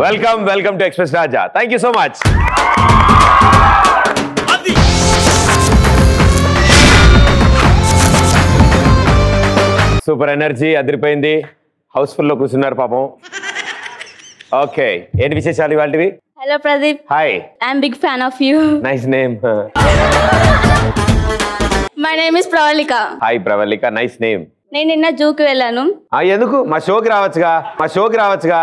Welcome welcome to express Raja thank you so much super energy అదిరిపోయింది houseful లో కూర్చున్నారు పాపం ఓకే ఏంటి విశేషాలు ఇవాళవి hello Pradeep hi I'm big fan of you nice name my name is Pravalika hi Pravallika nice name నేను నిన్న జూకి వెళ్ళాను ఎందుకు మా షోకి రావచ్చుగా మా షోకి రావచ్చుగా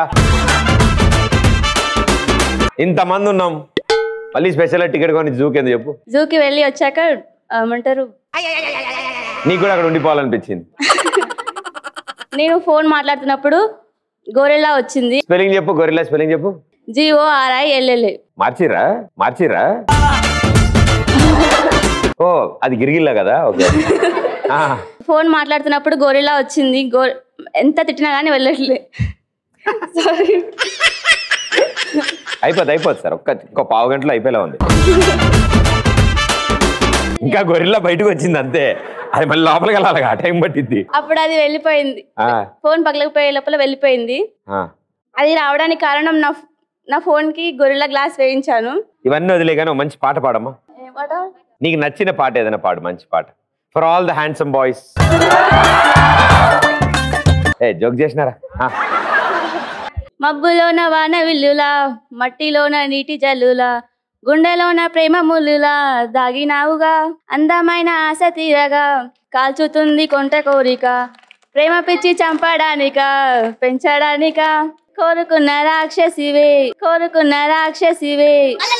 ఇంతమంది ఉన్నాం మళ్ళీ స్పెషల్ టికెట్ కొని జూకి ఎందుకు చెప్పు జూకి వెళ్ళి వచ్చాక ఏమంటారు నీకు కూడా అక్కడ ఉండిపోవాలనిపించింది నేను ఫోన్ మాట్లాడుతున్నప్పుడు గోరెల్లా వచ్చింది స్పెల్లింగ్ చెప్పు గొరిల్లా స్పెల్లింగ్ చెప్పు జిఓఆర్ఐ ఎల్ఎల్ఏ మార్చిరా మార్చిరా ఓ అది గిరిగిల్లా కదా ఓకే ఆ, ఫోన్ మాట్లాడుతున్నప్పుడు గోరెల్లా వచ్చింది గో ఎంత తిట్టినా కానీ వెళ్ళట్లే సారీ అయిపోద్ది అయిపోద్ది సార్ ఒక్క ఇంకో పావు గంటలో అయిపోయేలా ఉంది ఇంకా గొరిల్లా బయటకు వచ్చింది అంతే అది మళ్ళీ లోపలికి వెళ్ళాలి ఆ టైం పట్టిద్ది అప్పుడు అది వెళ్ళిపోయింది ఆ, ఫోన్ పక్కలకు పోయే లోపల వెళ్ళిపోయింది ఆ. అది రావడానికి కారణం నా నా ఫోన్కి గొరిల్లా గ్లాస్ వేయించాను ఇవన్నీ వదిలే కానీ ఒక మంచి పాట పాడమ్మా ఏమాట నీకు నచ్చిన పాట ఏదైనా పాడు మంచి పాట for all the handsome boys a joke చేసినారా ఆ, మబ్బులోన వాన విల్లులా మట్టిలోన నీటి జల్లులా గుండెలోన ప్రేమ ముల్లులా దాగినావుగా అందమైన ఆశ తీరగా కాల్చుతుంది కొంట కోరిక ప్రేమ పిచ్చి చంపడానిక పెంచడానిక కోరుకున్న రాక్షసివే కోరుకున్న రాక్షసివే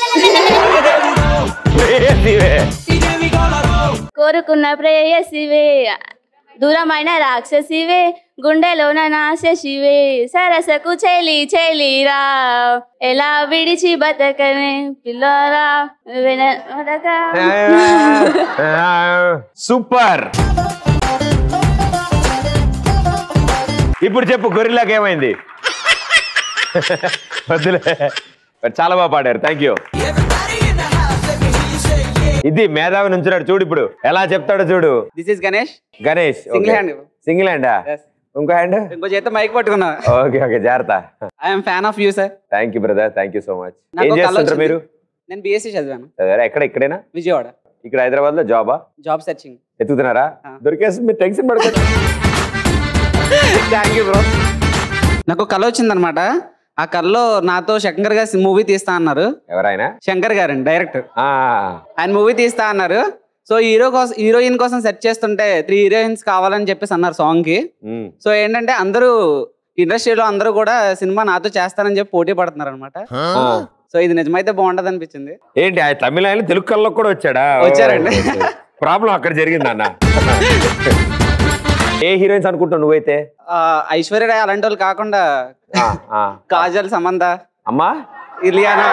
ప్రేయసివే. కోరుకున్న ప్రేయసివే దూరమైన రాక్షసివే గుండెలోన నాశశివే సరసకు చెలి చెలిరా ఎలా విడిచి బతకనే పిల్లరా వెనక సూపర్ ఇప్పుడు చెప్పు గొరిల్లాకి ఏమైంది వద్దులే మరి చాలా బాగా పాడారు థ్యాంక్ యూ ఇది మేధావి నుంచున్నాడు చూడు ఇప్పుడు ఎలా చెప్తాడో చూడు this is Ganesh Ganesh Single hand. Single హ్యాండా Yes. ఇంకో హ్యాండ్ ఇంకో చేత మైక్ పట్టుకున్నా ఓకే ఓకే జాగ్రత్త I'm fan of you sir thank you brother thank you so much నాకు ఏం ఒక కళ చేస్తుంటారు వచ్చింది. మీరు నేను బీఎస్సీ చదివాను చదివారా? ఎక్కడ ఇక్కడేనా విజయవాడ ఇక్కడ హైదరాబాద్ లో జాబా జాబ్ సెర్చింగ్ ఎత్తుకుతున్నారా ఆ. దొరికేసి మీరు టెన్షన్ పడుతుంది థ్యాంక్ యూ బ్రో నాకు కళ వచ్చిందనమాట ఆ కళలో నాతో శంకర్ గారు మూవీ తీస్తా అన్నారు ఎవరైనా శంకర్ గారండి డైరెక్టర్ ఆ, ఆయన మూవీ తీస్తా అన్నారు సో హీరో కోసం హీరోయిన్ కోసం సెర్చ్ చేస్తుంటే త్రీ హీరోయిన్స్ కావాలని చెప్పేసి అన్నారు సాంగ్ కి ఉమ్. సో ఏంటంటే అందరూ ఇండస్ట్రీలో అందరూ కూడా సినిమా నాతో చేస్తారని చెప్పి పోటీ పడుతున్నారు అనమాట ఆ. సో ఇది నిజమైతే బాగుంటది అనిపించింది ఏంటి ఆ తమిళ ఆయన తెలుగు కళ్ళలో కూడా వచ్చాడా వచ్చారండి. ప్రాబ్లం అక్కడ జరిగింది అన్న ఏ హీరోయిన్స్ అనుకుంటావు నువ్వైతే ఆ, ఐశ్వర్య రాయ్ అలాంటి వాళ్ళు కాకుండా ఆ, ఆ. కాజల్ సమంత అమ్మా ఇలియానా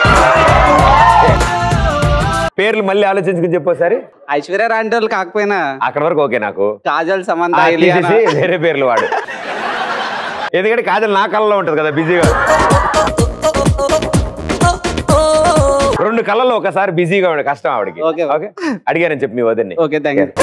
పేర్లు మళ్ళీ ఆలోచించుకుని చెప్పోసారి ఐశ్వర్య రాయ్ అంటే వాళ్ళు కాకపోయినా అక్కడ వరకు ఓకే నాకు కాజల్ సమంత ఆ, ఇలియానా తీసేసి వేరే పేర్లు వాడు ఎందుకంటే కాజల్ నా కళ్ళలో ఉంటది కదా బిజీగా రెండు కళ్ళలో ఒకసారి బిజీగా ఉండే కష్టం ఆవిడకి ఓకే. ఓకే అడిగానని చెప్పి మీ వదిన్ని ఓకే థ్యాంక్ యూ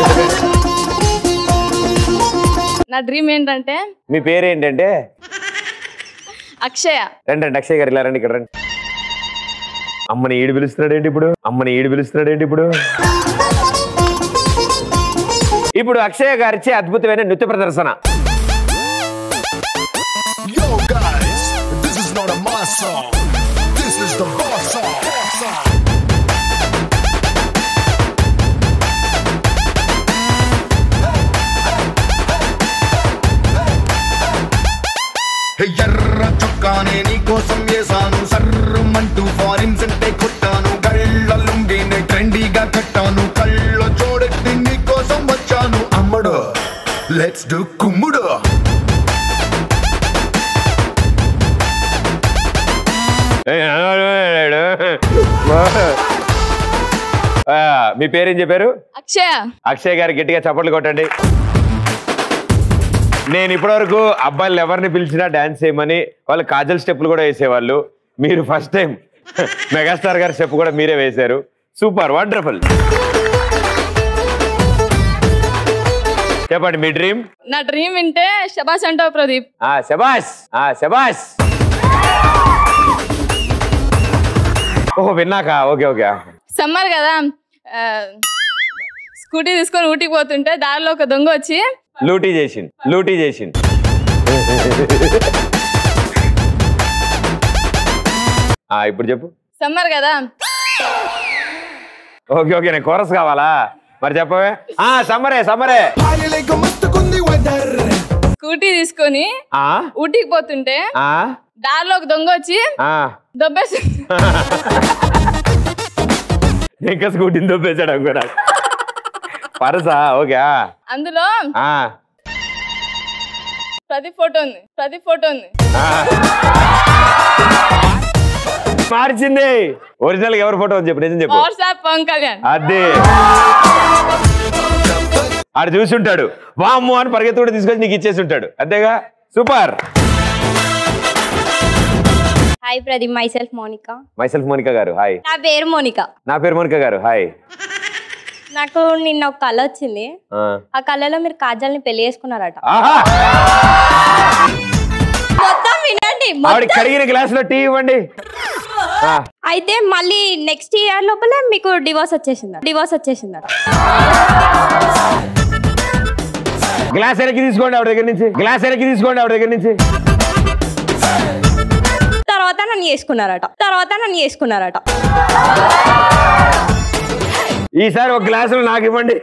నా డ్రీమ్ ఏంటంటే మీ పేరు ఏంటంటే అక్షయ రండి రండి అక్షయ్ గారు ఇలా రండి ఇక్కడ రండి అమ్మని ఈడు పిలుస్తున్నాడు ఏంటి ఇప్పుడు అమ్మని ఈడు పిలుస్తున్నాడు ఏంటి ఇప్పుడు ఇప్పుడు అక్షయ్ గారిచే అద్భుతమైన నృత్య ప్రదర్శన Yo, guys, this is not a my song. This is the boss song. హే, ఎర్ర చొక్కానే నీ కోసం వేసాను సర్రమంటూ ఫారిన్స్ అంటే కొట్టాను గళ్ళ లుంగిని ట్రెండీగా కట్టాను కళ్ళ చూడెత్తి నీ కోసం వచ్చాను అమ్మడు లెట్స్ డు కుమ్ముడు ఆ, మీ పేరేం చెప్పారు అక్షయ అక్షయ్ గారు గట్టిగా చప్పట్లు కొట్టండి నేను ఇప్పటివరకు అబ్బాయిలు ఎవరిని పిలిచినా డాన్స్ చేయమని వాళ్ళు కాజల్ స్టెప్పులు కూడా వేసేవాళ్ళు మీరు ఫస్ట్ టైం మెగాస్టార్ గారి స్టెప్ కూడా మీరే వేశారు సూపర్ వండర్ఫుల్ చెప్పండి మీ డ్రీమ్ నా డ్రీమ్ వింటే శబాస్ అంటావు ప్రదీప్ ఆ శబాష్ ఆ శబాష్ ఓహో విన్నాక ఓకే ఓకే సమ్మర్ కదా ఆ, స్కూటీ తీసుకొని ఊటికి పోతుంటే దారిలో ఒక దొంగ వచ్చి లూటీ చేసిండు లూటీ చేసిండు ఆ, ఇప్పుడు చెప్పు సమ్మర్ కదా ఓకే ఓకే నేను కోరస్ కావాలా మరి చెప్పవే ఆ సమ్మరే సమ్మరే హాయిలేక మస్తుకుంది వెదర్ స్కూటీ తీసుకొని ఆ ఊటికి పోతుంటే ఆ దారిలో ఒక దొంగ వచ్చి ఆ దొబ్బేసి ఇంకా స్కూటీని దొబ్బేశాడు కూడా పరసా ఓకే ఆ. అందులో ఆ ప్రతి ఫోటో ఉంది ప్రతి ఫోటో ఉంది ఆ. మార్చింది ఒరిజినల్ ఎవరి ఫోటో ఉంది చెప్పు నిజం చెప్పు వాట్సాప్ పవన్ కళ్యాణ్ అదే ఆడు చూసుంటాడు వామ్మో అని పరిగెత్తుకుంటూ తీసుకొచ్చి నీకు ఇచ్చేసి ఉంటాడు అంతేగా super hi Pradeep myself Monika myself Monika garu hi నా పేరు మోనికా నా పేరు మోనిక గారు హాయ్ నాకు నిన్న ఒక కళ వచ్చింది ఆ. ఆ కళలో మీరు కాజల్ని పెళ్లి చేసుకున్నారట ఆహా మొత్తం వినండి ఆవిడ మొత్తం. కడిగిన గ్లాస్ లో టీ ఇవ్వండి ఆ, అయితే మళ్ళీ నెక్స్ట్ ఇయర్ లోపల మీకు డివోర్స్ వచ్చేసింది డివోర్స్ వచ్చేసిందట గ్లాస్ వెనక్కి తీసుకోండి ఆవిడ దగ్గర నుంచి గ్లాస్ వెనక్కి తీసుకోండి ఆవిడ దగ్గర నుంచి తర్వాత నన్ను చేసుకున్నారట తర్వాత నన్ను చేసుకున్నారట ఈసారి ఒక గ్లాసులు నాకు ఇవ్వండి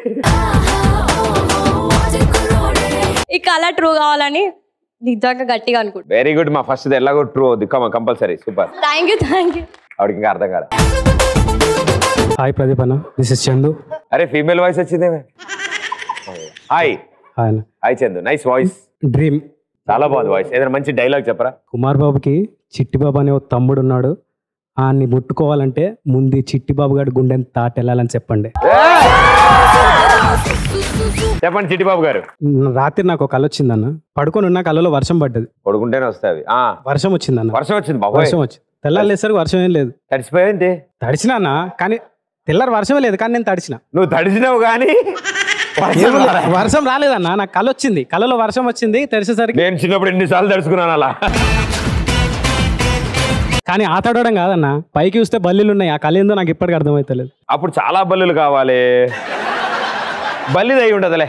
ఈ కళ ట్రూ కావాలని నిజంగా గట్టిగా అనుకుంటా వెరీ గుడ్ మా ఫస్ట్ ఎలాగో ట్రూ అవుద్ది కమ compulsory super thank you thank you ఆవిడకి ఇంకా అర్థం కాదు హాయ్ ప్రదీప్ అన్న దిస్ ఇస్ చందు అరే ఫీమేల్ వాయిస్ వచ్చిందేమే హాయ్ ఆయన hi Chandu nice voice dream చాలా బాగుంది వాయిస్ ఏదైనా మంచి డైలాగ్ చెప్పరా కుమార్ బాబుకి చిట్టిబాబు అనే ఒక తమ్ముడు ఉన్నాడు ఆయన్ని ముట్టుకోవాలంటే ముందు ఈ చిట్టిబాబు గారి గుండెని తాటి వెళ్ళాలని చెప్పండి చెప్పండి చిట్టిబాబు గారు న- రాత్రి నాకు ఒక కళ వచ్చిందన్న పడుకొని ఉన్న కళలో వర్షం పడ్డది పడుకుంటేనే వస్తాయి ఆ వర్షం వచ్చిందన్న వర్షం వచ్చింది బాబోయ్ వర్షం వచ్చి తెల్లారేసరికి వర్షం ఏం లేదు తడిసిపోయింది తడిచినా అన్న కానీ తెల్లారి వర్షమే లేదు కానీ నేను తడిచిన నువ్వు తడిసినావు కానీ వర్షం ఏమో రాలే. వర్షం రాలేదన్న నాకు కళ వచ్చింది కళలో వర్షం వచ్చింది తెరిచేసరికి నేను చిన్నప్పుడు ఎన్నిసార్లు తడుచుకున్నాను అలా కానీ ఆ తడవడం కాదన్న పైకి చూస్తే బల్లీలు ఉన్నాయి ఆ కళ ఏందో నాకు ఇప్పటికి అర్థమవుతలేదు అప్పుడు చాలా బల్లులు కావాలి బల్లిది అయి ఉండదులే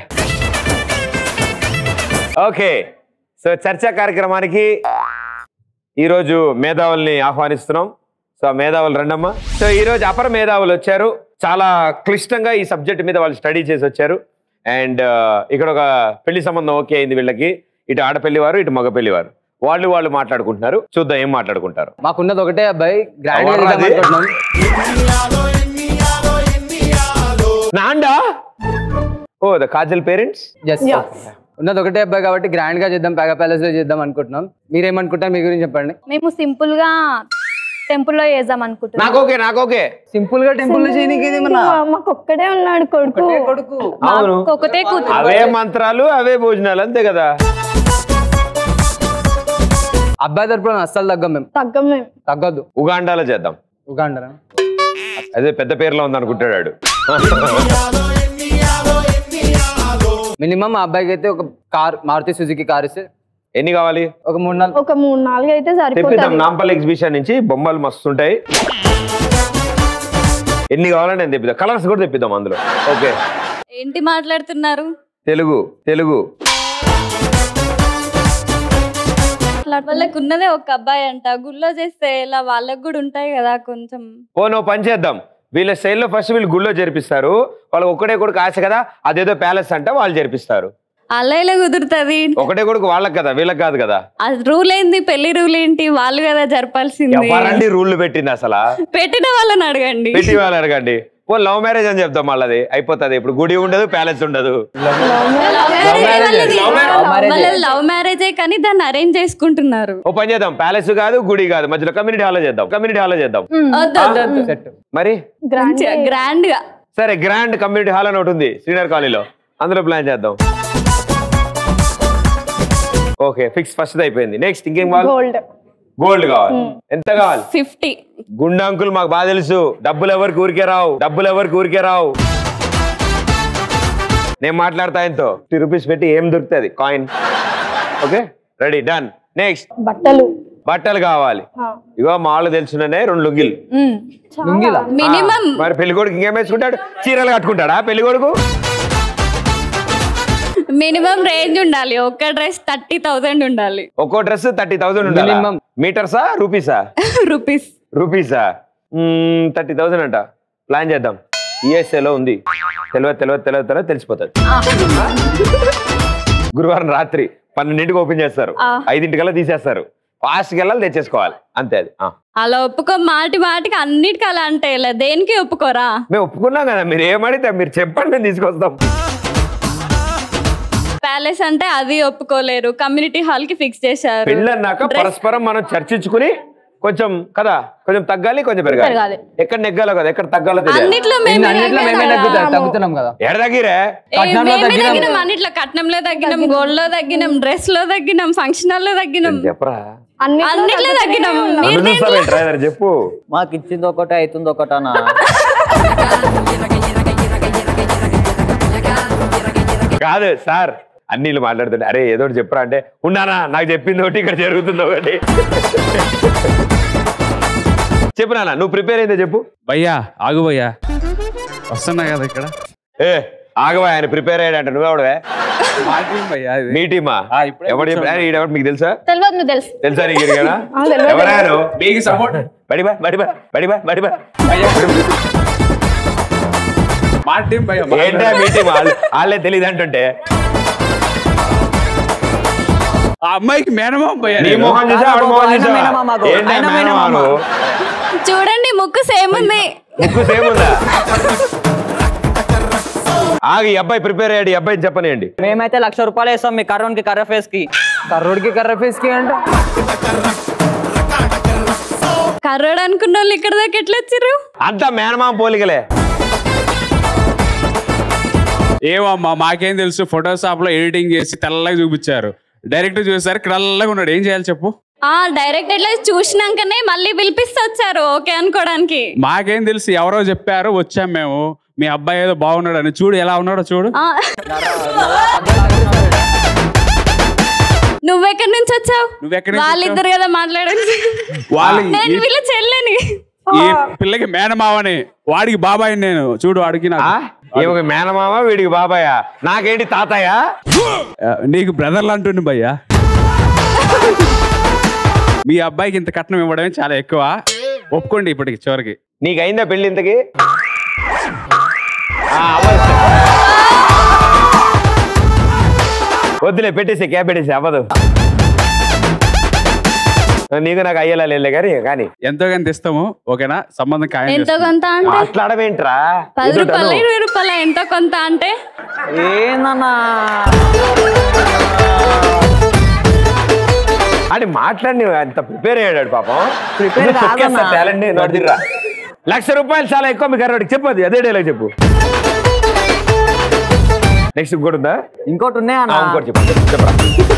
ఓకే సో చర్చా కార్యక్రమానికి ఈరోజు మేధావుల్ని ఆహ్వానిస్తున్నాం సో ఆ మేధావులు రండమ్మా సో ఈరోజు అపర మేధావులు వచ్చారు చాలా క్లిష్టంగా ఈ సబ్జెక్ట్ మీద వాళ్ళు స్టడీ చేసి వచ్చారు అండ్ ఇక్కడ ఒక పెళ్లి సంబంధం ఓకే అయింది వీళ్ళకి ఇటు ఆడపెళ్లి వారు ఇటు మగ పెళ్లి వారు వాళ్ళు వాళ్ళు మాట్లాడుకుంటున్నారు చూద్దాం ఏం మాట్లాడుకుంటారు మాకున్నది ఒకటే అబ్బాయి గ్రాండ్ గా ఎవర్రా చేద్దాం అది? అనుకుంటున్నాం నాండా ఓ ద కాజల్ పేరెంట్స్ జస్ట్ ఉన్నది ఒకటే అబ్బాయి కాబట్టి గ్రాండ్ గా చేద్దాం పెగా ప్యాలెస్ లో చేద్దాం అనుకుంటున్నాం మీరేమనుకుంటారు మీ గురించి చెప్పండి మేము సింపుల్ గా టెంపుల్ లో చేద్దాం అనుకుంటున్నాం నాకు ఓకే నాకు ఓకే సింపుల్ గా టెంపుల్ లో చేయనీకి ఏమన్నా మాకు ఒక్కడే ఉన్నాడు కొడుకు ఒకటే కొడుకు అవును ఒకటే కూతురు అవే మంత్రాలు అవే భోజనాలు అంతే కదా అబ్బాయి తరపున అస్సలు తగ్గం మేము తగ్గం మేము తగ్గొద్దు ఉగాండాలో చేద్దాం ఉగాండరా అదే పెద్ద పేరులో ఉంది అనుకుంటాడు వాడు. మినిమం ఆ అబ్బాయికి అయితే ఒక కార్ మారుతి సుజుకి కార్ ఇస్తే ఎన్ని కావాలి ఒక మూడు నాలుగు ఒక మూడు నాలుగు అయితే తెప్పిద్దాం సరిపోతుంది నాంపల్లి ఎగ్జిబిషన్ నుంచి బొమ్మలు మస్తుంటాయి ఎన్ని కావాలంటే నేను తెప్పిద్దాం కలర్స్ కూడా తెప్పిద్దాం అందులో ఓకే ఏంటి మాట్లాడుతున్నారు తెలుగు తెలుగు వాళ్ళకు ఉన్నదే ఒక అబ్బాయి అంట గుళ్ళో చేస్తే ఇలా వాళ్ళకు కూడా ఉంటాయి కదా కొంచెం ఓ నువ్వు పని చేద్దాం వీళ్ళ స్టైల్లో ఫస్ట్ వీళ్ళు గుళ్ళో జరిపిస్తారు వాళ్ళకి ఒకటే కొడుకు ఆశ కదా అదేదో ప్యాలెస్ అంటే వాళ్ళు జరిపిస్తారు అలా ఇలా కుదురుతుంది ఒకటే కొడుకు వాళ్ళకి కదా వీళ్ళకి కాదు కదా అది రూల్ ఏంది పెళ్లి రూల్ ఏంటి వాళ్ళు కదా జరపాల్సింది ఎవరండి రూల్ పెట్టింది అసలు పెట్టిన వాళ్ళని అడగండి పెట్టి వాళ్ళు అడగండి ఓ లవ్ మ్యారేజ్ అని చెప్తాం మళ్ళీ అయిపోతుంది ఇప్పుడు గుడి ఉండదు ప్యాలెస్ ఉండదు లవ్ మ్యారేజే కానీ దాన్ని అరేంజ్ చేసుకుంటున్నారు ఓ పని చేద్దాం ప్యాలెస్ కాదు గుడి కాదు మధ్యలో కమ్యూనిటీ హాల్లో చేద్దాం కమ్యూనిటీ హాల్లో చేద్దాం వద్దు వద్దు, వద్దు సెట్ మరి మంచిగా గ్రాండ్ గా సరే గ్రాండ్ కమ్యూనిటీ హాల్ అని ఒకటి ఉంది శ్రీనగర్ కాలనీలో అందులో ప్లాన్ చేద్దాం ఓకే ఫిక్స్ ఫస్ట్ అయిపోయింది నెక్స్ట్ ఇంకేం కావాలి గోల్డ్ గోల్డ్ కావాలి ఎంత కావాలి ఫిఫ్టీ గుండా అంకుల్ మాకు బాగా తెలుసు డబ్బులు ఎవరికి ఊరికే రావు డబ్బులు ఎవరికి ఊరికే రావు నేను మాట్లాడతా ఆయనతో ఫిఫ్టీ రూపీస్ పెట్టి ఏం దొరుకుతుంది coin okay ready done next బట్టలు బట్టలు కావాలి ఇగో మాళ్ళు తెలుసునే రెండు లుంగిలు మినిమం మరి పెళ్లి కొడుకు ఇంకేం వేసుకుంటాడు చీరలు కట్టుకుంటాడా పెళ్లి కొడుకు మినిమం రేంజ్ ఉండాలి ఒక్క డ్రెస్ థర్టీ థౌసండ్ ఉండాలి ఒక్కో డ్రెస్ థర్టీ థౌసండ్ ఉండాలి Minimum. మీటర్సా రూపీసా రూపీస్ రూపీసా థర్టీ థౌసండ్ అంట ప్లాన్ చేద్దాం ఈఎస్ఏలో ఉంది తెలియదు తెలియదు తెలియదు తెలియదు తెలిసిపోతుంది గురువారం రాత్రి పన్నెండింటికి ఓపెన్ చేస్తారు ఆ. ఐదింటికల్లా తీసేస్తారు ఫాస్ట్కి వెళ్ళాలి తెచ్చేసుకోవాలి అంతే అది ఆ. అలా ఒప్పుకో మాటి మాటికి అన్నిటికీ అలా అంటే ఇలా దేనికి ఒప్పుకోరా మేము ఒప్పుకున్నాం కదా మీరు ఏమడితే మీరు చెప్పండి మేము తీసుకొస్తాం ప్యాలెస్ అంటే అది ఒప్పుకోలేరు కమ్యూనిటీ హాల్ కి ఫిక్స్ చేశారు పెళ్ళి అన్నాక Dress- పరస్పరం మనం చర్చించుకుని కొంచెం కదా కొంచెం తగ్గాలి కొంచెం పెరగాలి పెరగాలి. ఎక్కడ నెగ్గాలో కదా ఎక్కడ తగ్గాలో తెలియాలి అన్నిట్లో మేమే అన్నిట్లో మేమే తగ్గాం. తగ్గుతాం తగ్గుతున్నాం కదా ఎడ తగ్గిరే ఏ, కట్నంలో మేమే తగ్గినాం. తగ్గినాం అన్నిట్లో కట్నంలో తగ్గినాం గోల్డ్ లో తగ్గినాం డ్రెస్ లో తగ్గినాం ఫంక్షన్ హాల్ లో తగ్గినాం చెప్పరా అన్నిట్లో తగ్గినాం నన్ను మీరు చూస్తావేంటి డ్రైవర్ చెప్పు మాకు ఇచ్చింది ఒకటే అవుతుంది ఒకటనా కాదు సార్ అన్ని వీళ్ళు మాట్లాడుతుంటే అరే ఏదో ఒకటి చెప్పరా అంటే ఉన్నానా నాకు చెప్పింది ఒకటి ఇక్కడ జరుగుతుంది ఒకటి చెప్పు నాన్న నువ్వు ప్రిపేర్ అయిందో చెప్పు భయ్యా ఆగు భయ్యా వస్తున్నా కదా ఇక్కడ ఏ ఆగవా ఆయన ప్రిపేర్ అయ్యాడంట నువ్వెవడవే మా team భయ్యా ఇది. మీ టీమా ఆ, ఇప్పుడే ఎవడు చెప్పి- కూర్చోండి. అరే, ఈడెవడు మీకు తెలుసా తెలియదు నువ్వు తెలుసు తెలుసా నీకు ఇరిగానా ఆ, తెలియదు. ఎవరారు మీకు సపోర్ట్ బడిబా బడిబా బడిబా బడిబా మా టీం భయ్యా మా ఏంటా మీ టీం వాళ్ళు వాళ్ళే తెలియదు అంటుంటే ఆ అమ్మాయికి మేనమామ భయ్యా నీ నేను. మొహం చూసా ఆవిడ మొహం ఆయన చూసా మేనమామకు, ఏంటా ఆయన మేనమామను? చూడండి ముక్కు సేమ్ ఉంది ముక్కు సేమ్ ఉందా ఆగి ఈ అబ్బాయి ప్రిపేర్ అయ్యాడు ఈ అబ్బాయిని చెప్పనియండి మేమైతే లక్ష రూపాయలు వేస్తాం మీ కర్రోన్కి కర్ర ఫేస్ కి కర్రోడికి కర్ర ఫేస్కి అంటే కర్రోడు అనుకున్న వాళ్ళు ఇక్కడ దాకా ఎట్లా వచ్చారు అంతా మేనమామ పోలికలే ఏమమ్మా మాకేం తెలుసు ఫోటోషాప్ లో ఎడిటింగ్ చేసి తెల్లగా చూపించారు డైరెక్ట్ చూసారు తెల్లగా ఉన్నాడు ఏం చేయాలి చెప్పు ఆ డైరెక్ట్ ఇట్లా చూసినాకనే మళ్ళీ పిలిపిస్తే వచ్చారు ఓకే అనుకోవడానికి మాకేం తెలుసు ఎవరో చెప్పారు వచ్చాం మేము మీ అబ్బాయి ఏదో బాగున్నాడు అని చూడు ఎలా ఉన్నాడో చూడు ఆ. నువ్వెక్కడి నుంచి వచ్చావు నువ్వెక్కడి నుంచి వాళ్ళిద్దరు కదా మాట్లాడండి వాళ్ళు నేను ఈ- వీళ్ళ చెల్లని ఈ పిల్లకి మేనమావని వాడికి బాబాయ్ నేను చూడు వాడికి నాకు ఆ? ఈమెకి మేనమామ వీడికి బాబాయ్ నాకేంటి తాతయ్య ఆ, నీకు బ్రదర్లు అంటుండి భయ్యా మీ అబ్బాయికి ఇంత కట్నం ఇవ్వడమే చాలా ఎక్కువ ఒప్పుకోండి ఇప్పటికి చివరికి నీకు అయిందా పెళ్ళి ఇంతకి ఆ, అవ్వదు. వద్దులే పెట్టేసి క్యాబ్ పెట్టేసి అవ్వదు నీకు నాకు అయ్యేలా లేదులే కానీ కానీ ఎంతో కొంత ఇస్తాము ఓకేనా సంబంధం ఖాయం ఎంతో చేస్తాం. కొంత అంటే మాట్లాడమేంట్రా పది ఎదుట రూపాయలు అను. ఇరవై రూపాయలు ఎంతో కొంత అంటే ఏందన్నా అని మాట్లాడి అంత ప్రిపేర్ అయ్యాడు పాపం Prepare కాదన్నా. టాలెంట్ నడిదిరా లక్ష రూపాయలు చాలా ఎక్కువ మీకు అరవాడికి చెప్పదు అదే డైలాగ్ చెప్పు నెక్స్ట్ ఇంకోటి ఉందా ఇంకోటి ఆ, ఉన్నాయన్నా ఇంకోటి చెప్పు చెప్పు, చెప్పరా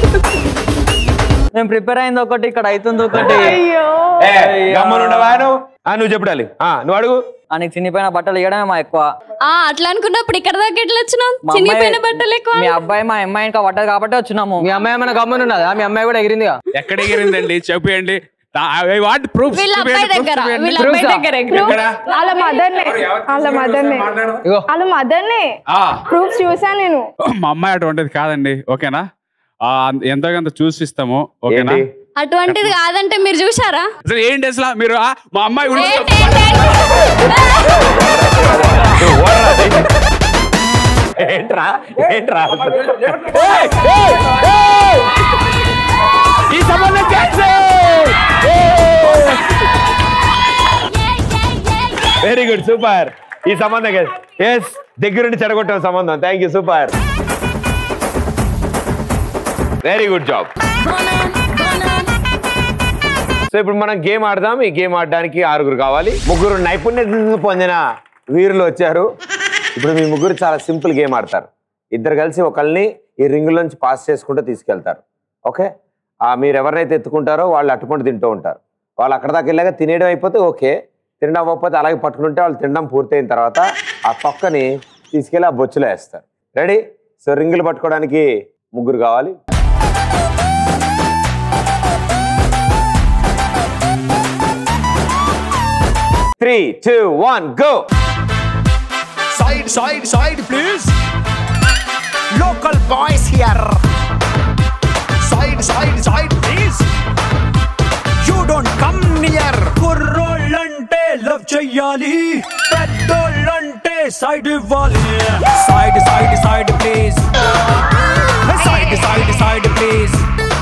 మేము ప్రిపేర్ అయింది ఒకటి ఇక్కడ అవుతుంది ఒకటి ఏ, గమ్మునుండవా నువ్వు ఆ, నువ్వు చెప్పడాలి ఆ, నువ్వు అడుగు ఆయనకి చిన్నిపోయిన బట్టలు ఇవ్వడమే మా ఎక్కువ ఆ అట్లా అనుకున్నప్పుడు ఇక్కడ దాకా ఎట్లా వచ్చినావు మా చినిగిపోయిన బట్టలు ఎక్కువ మీ అబ్బాయి మా అమ్మాయి ఇంకా పడ్డది కాబట్టి వచ్చినాము మీ అమ్మాయి ఏమైనా గమ్మున ఉన్నదా మీ అమ్మాయి కూడా ఎగిరిందిగా ఎక్కడ ఎగిరిందండి చెప్పేయండి వాట్ ప్రూఫ్ వీళ్ళ అబ్బాయి దగ్గర వీళ్ళ అబ్బాయి దగ్గర ఎక్కడ వాళ్ళ మదర్నే వాళ్ళ మదర్నే ఇగో వాళ్ళ మదర్నే ఆ, ప్రూఫ్ చూసా నేను మా అమ్మాయి అటువంటిది కాదండి ఓకేనా ఆ, ఎంతో కొంత చూసి ఇస్తాము ఓకేనా ఏంటి? అటువంటిది కాదంటే మీరు చూసారా అసలు ఏంటి అసలు మీరు ఆ, మా అమ్మాయి గురించి ఏంటి, ఏంటి, ఏంటి? నువ్వు ఓడరా, అది. ఏంట్రా ఏంట్రా ఏయ్, ఏయ్, ఏయ్! ఈ సంబంధం వెరీ గుడ్ సూపర్ ఈ సంబంధం ఎస్ దగ్గరుండి చెడగొట్టాం సంబంధం thank you super very good job so ఇప్పుడు మనం గేమ్ ఆడదాం ఈ గేమ్ ఆడడానికి ఆరుగురు కావాలి ముగ్గురు నైపుణ్యత పొందిన వీరులు వచ్చారు ఇప్పుడు మీ ముగ్గురు చాలా సింపుల్ గేమ్ ఆడతారు ఇద్దరు కలిసి ఒకళ్ళని ఈ రింగులోంచి పాస్ చేసుకుంటూ తీసుకెళ్తారు ఓకే ఆ మీరు ఎవరినైతే ఎత్తుకుంటారో వాళ్ళు అట్టుకుంటూ తింటూ ఉంటారు వాళ్ళు అక్కడ దాకా వెళ్ళాక తినేయడం అయిపోతే ఓకే తినడం అవ్వకపోతే అలాగే పట్టుకుంటే వాళ్ళు తినడం పూర్తయిన తర్వాత ఆ పక్కని తీసుకెళ్ళి ఆ బొచ్చులో వేస్తారు రెడీ సో రింగులు పట్టుకోవడానికి ముగ్గురు కావాలి three two one go Side, side, side, please. Local boys here. Side, side, side, please. You don't come near. కుర్రోళ్ళంటే లవ్ చెయ్యాలి పెద్దోళ్ళంటే సైడ్ ఇవ్వాలి side side side please side side side please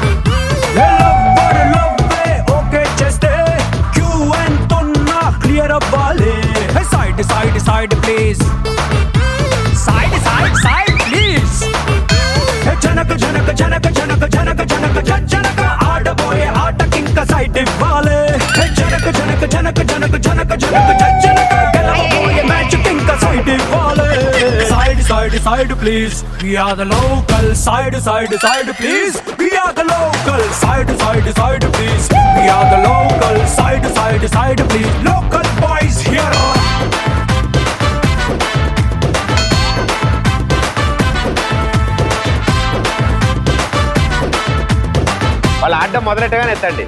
okay చేస్తే queue ఎంతున్నా clear అవ్వాలి side side side please side side side please జనక జనక జనక జనక జనక జనక జ- జనక ఆడబోయే ఆటకింక సైడ్ ఇవ్వాలి జనక జనక జనక జనక జనక జనక జ- జనక గెలవబోయే మ్యాచ్ కింక సైడ్ ఇవ్వాలి side side side please we are the local side side side please we are the local side side side please we are the local side side side please local boys here వాళ్ళు ఆడడం మొదలెట్టగానే ఎత్తండి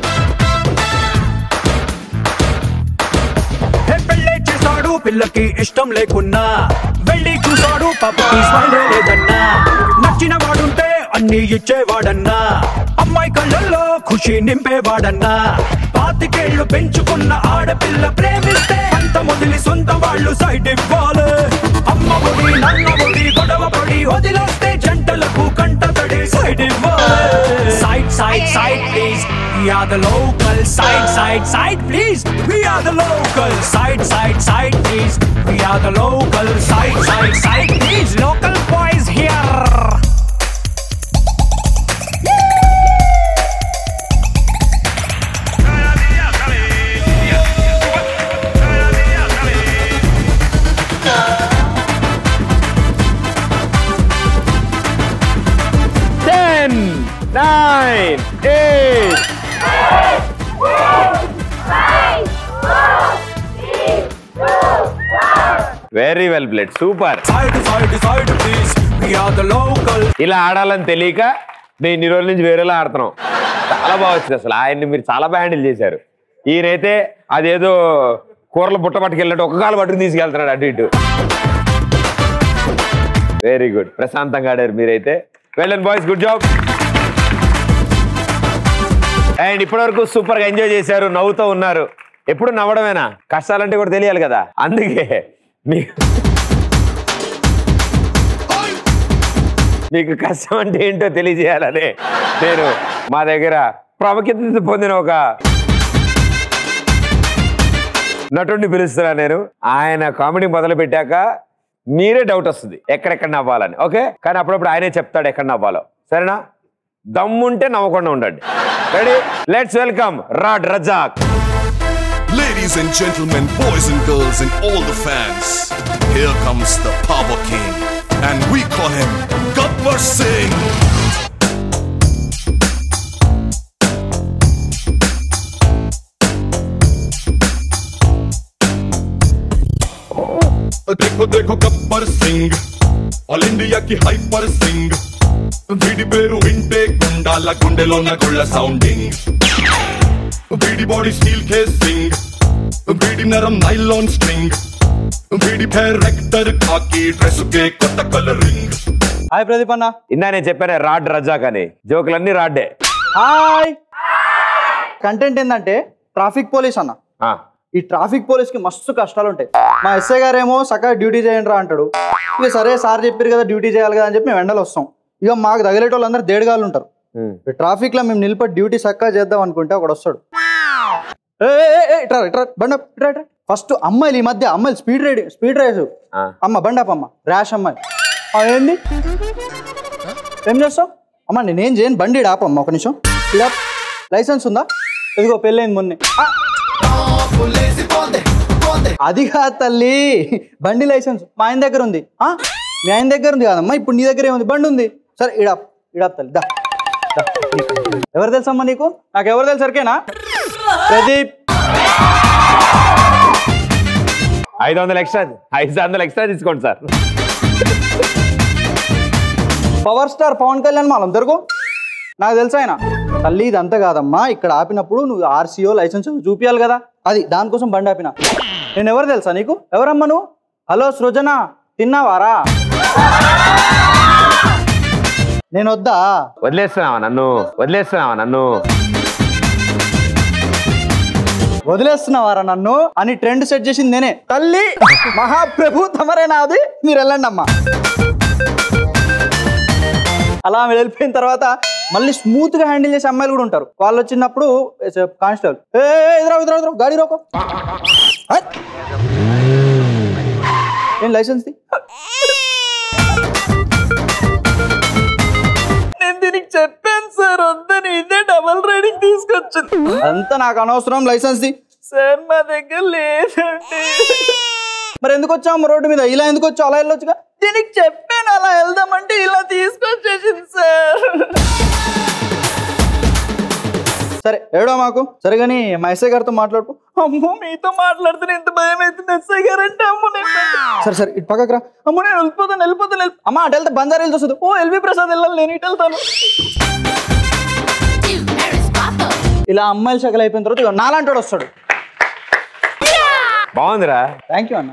హే పెళ్ళే చేశాడు పిల్లకి ఇష్టం లేకున్నా వెళ్ళి చూశాడు పాపకి స్మైల్ లేదన్నా నచ్చిన వాడుంటే అన్ని ఇచ్చేవాడన్నా అమ్మాయి కళ్ళల్లో ఖుషి నింపేవాడన్నా పాతికేళ్లు పెంచుకున్న ఆడపిల్ల ప్రేమిస్తే అంత మొదలి సొంత వాళ్ళు సైడ్ ఇవ్వాలి అమ్మ ఒడి నన్న ఒడి గొడవ పడి వదిలేస్తే జంటలకు కంట తడి సైడ్ ఇవ్వాలి side side side please We are the local side, side, side, please. We are the local side, side, side, please. We are the local side, side, side, please. Local boys here. Ten nine eight very well played super Side, side, side, please. We are the local. ఇలా ఆడాలని తెలియక నేను ఇన్ని రోజుల నుంచి వేరేలా ఆడుతున్నాం చాలా బాగా వచ్చింది అసలు ఆయన్ని మీరు చాలా బాగా హ్యాండిల్ చేశారు ఈయనైతే అదేదో కూరల బుట్ట పట్టుకెళ్ళినట్టు ఒక కాలు పట్టుకుని తీసుకెళ్తున్నాడు అటు ఇటు వెరీ గుడ్ ప్రశాంతంగా ఆడారు మీరైతే వెళ్ళండి బాయ్స్ గుడ్ జాబ్ అండ్ ఇప్పటివరకు సూపర్ గా ఎంజాయ్ చేశారు నవ్వుతూ ఉన్నారు ఎప్పుడు నవ్వడమేనా కష్టాలంటే కూడా తెలియాలి కదా అందుకే మీ మీకు కష్టం అంటే ఏంటో తెలియజేయాలని నేను మా దగ్గర ప్రాముఖ్యత పొందిన ఒక నటుడిని పిలుస్తున్నా నేను ఆయన కామెడీ మొదలు పెట్టాక మీరే డౌట్ వస్తుంది ఎక్కడెక్కడ నవ్వాలని ఓకే కానీ అప్పుడప్పుడు ఆయనే చెప్తాడు ఎక్కడ నవ్వాలో సరేనా దమ్ముంటే నవ్వకుండా ఉండండి ready let's welcome Rod Razak Ladies and gentlemen, boys and girls, and all the fans, here comes the Power King, and we call him Gabbar Singh. देखो देखो गब्बर सिंह ఆల్ ఇండియాకి హైపర్ సింగ్ వీడి పేరు వింటే గుండాల గుండెలోన గుళ్ళ సౌండింగ్ వీడి బాడీ స్టీల్ కేసింగ్ వీడి నరం నైలాన్ స్ట్రింగ్ వీడి పేరు రెక్టర్ కాకి డ్రెస్ కే కొత్త కలరింగ్ హాయ్ ప్రదీప్ అన్న ఇందా నేను చెప్పానే రాడ్ రజాక్ అని జోకులన్నీ రాడ్డే హాయ్ కంటెంట్ ఏంటంటే ట్రాఫిక్ పోలీస్ అన్న ఈ ట్రాఫిక్ పోలీస్ కి మస్తు కష్టాలు ఉంటాయి మా ఎస్ఐ గారేమో చక్కగా డ్యూటీ చేయండి రా అంటాడు ఇక సరే సార్ చెప్పారు కదా డ్యూటీ చేయాలి కదా అని చెప్పి మేము ఎండలు వస్తాం ఇక మాకు తగిలేటోళ్ళు అందరూ దేడిగాళ్ళు ఉంటారు ట్రాఫిక్ లో మేము నిలబడి డ్యూటీ చక్కగా చేద్దాం అనుకుంటే ఒకడు వస్తాడు ఫస్ట్ అమ్మాయిలు ఈ మధ్య అమ్మాయిలు స్పీడ్ రైడింగ్ స్పీడ్ రైడ్ అమ్మ బండప్ అమ్మ ర్యాష్ అమ్మాయి ఆ, ఏంది ఏం చేస్తావు అమ్మ నేనేం చేయను బండి ఈడ ఆపమ్మ ఒక నిమిషం ఈడ లైసెన్స్ ఉందా ఇదిగో పెళ్ళైంది మొన్నే ఆ, అది కాదు తల్లి బండి లైసెన్స్ మా ఆయన దగ్గర ఉంది ఆ? మీ ఆయన దగ్గర ఉంది కాదమ్మా ఇప్పుడు నీ దగ్గర ఏముంది బండి ఉంది సరే ఇడాప్ ఇడాప్ తల్లి దా దా. ఎవరు తెలుసమ్మా నీకు నాకు ఎవరు తెలుసు సరికేనా ప్రదీప్ ఐదు వందలు ఎక్స్ట్రా ఐదు వందలు ఎక్స్ట్రా తీసుకోండి sir power star Pawan Kalyan మాలం దొరకు నాకు తెలుసు ఆయన తల్లి ఇదంతా కాదమ్మా ఇక్కడ ఆపినప్పుడు నువ్వు ఆర్సీఓ లైసెన్స్ చూపించాలి కదా అది దానికోసం బండి ఆపిన నేను ఎవరు తెలుసా నీకు ఎవరమ్మా నువ్వు హలో సృజన తిన్నావారా నేను వద్దా వదిలేస్తున్నావా నన్ను వదిలేస్తున్నావా నన్ను వదిలేస్తున్నావారా నన్ను అని ట్రెండ్ సెట్ చేసింది నేనే తల్లి మహాప్రభు తమరే నాది మీరు వెళ్ళండి అమ్మా అలా ఆమె వెళ్ళిపోయిన తర్వాత మళ్ళీ స్మూత్ గా హ్యాండిల్ చేసే అమ్మాయిలు కూడా ఉంటారు వాళ్ళు వచ్చినప్పుడు కానిస్టేబుల్ ఏ ఇద్దరు ఇద్దరు ఇద్దరు గాడి రోకో హట్. ఏం లైసెన్స్ నేను దీనికి చెప్పాను సార్ వద్దని ఇదే డబల్ రైడింగ్ తీసుకొచ్చింది అంతా నాకు అనవసరం లైసెన్స్ ది సార్ మా దగ్గర లేదండి మరి ఎందుకు వచ్చాము రోడ్డు మీద ఇలా ఎందుకు వచ్చావు అలా వెళ్ళొచ్చుగా దీనికి చెప్పాను అలా వెళ్దామంటే ఇలా తీసుకొచ్చేసింది సార్ సరే ఏడో మాకు సరే కానీ మా ఎస్ఐ గారితో మాట్లాడుకో అమ్మో మీతో మాట్లాడితే ఎంత భయం అవుతుంది ఎస్ఐ గారు అంటే అమ్మో నేను సరే సరే ఇటు పక్కకు రా అమ్మో నేను వెళ్ళిపోతాను వెళ్ళిపోతాను వెళ్ళి అమ్మ అటు వెళ్తే బంజారా వెళ్ళి వస్తుంది ఓ ఎల్వి ప్రసాద్ వెళ్ళాలి నేను ఇటు వెళ్తాను ఇలా అమ్మాయిల శకలు అయిపోయిన తర్వాత ఇగో నాలాంటి వాడు వస్తాడు బాగుందిరా థ్యాంక్ యూ అన్న